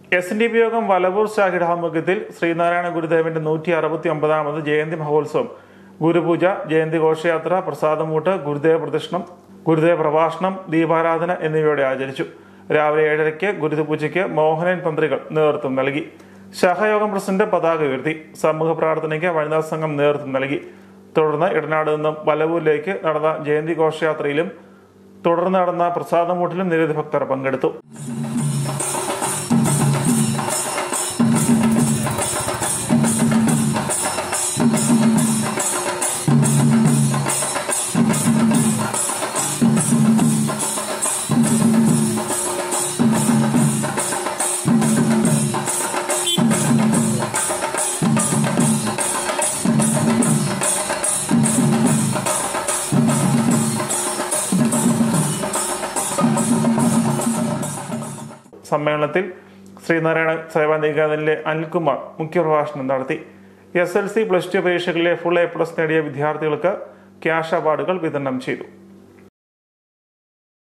S N D P യോഗം വലവൂർ ശാഖയുടെ ആഭിമുഖ്യത്തിൽ ശ്രീനാരായണ ഗുരുദേവന്റെ നൂറ്റി അറുപത്തി ഒമ്പതാമത് ജയന്തി മഹോത്സവം ഗുരുപൂജ ജയന്തി ഘോഷയാത്ര പ്രസാദമൂട്ട് ഗുരുദേവ പ്രദക്ഷിണം ഗുരുദേവ പ്രഭാഷണം ദീപാരാധന എന്നിവയോടെ ആചരിച്ചു രാവിലെ ഏഴരയ്ക്ക് ഗുരുപൂജയ്ക്ക് മോഹനൻ തന്ത്രികൾ നേതൃത്വം നൽകി ശാഖായോഗം പ്രസിഡന്റ് പതാക ഉയർത്തി സമൂഹ പ്രാർത്ഥനയ്ക്ക് വനിതാ സംഘം നേതൃത്വം നൽകി തുടർന്ന് ഇടനാട് നിന്നും വലവൂരിലേക്ക് നടന്ന ജയന്തി ഘോഷയാത്രയിലും തുടർന്ന് നടന്ന പ്രസാദമൂട്ടിലും നിരവധി ഭക്തർ പങ്കെടുത്തു സമ്മേളനത്തിൽ ശ്രീനാരായണ സേവാ നികേതനിലെ അനിൽകുമാർ മുഖ്യപ്രഭാഷണം നടത്തി S L C plus two പരീക്ഷകളിലെ ഫുൾ എ പ്ലസ് നേടിയ വിദ്യാർത്ഥികൾക്ക് ക്യാഷ് അവാർഡുകൾ വിതരണം ചെയ്തു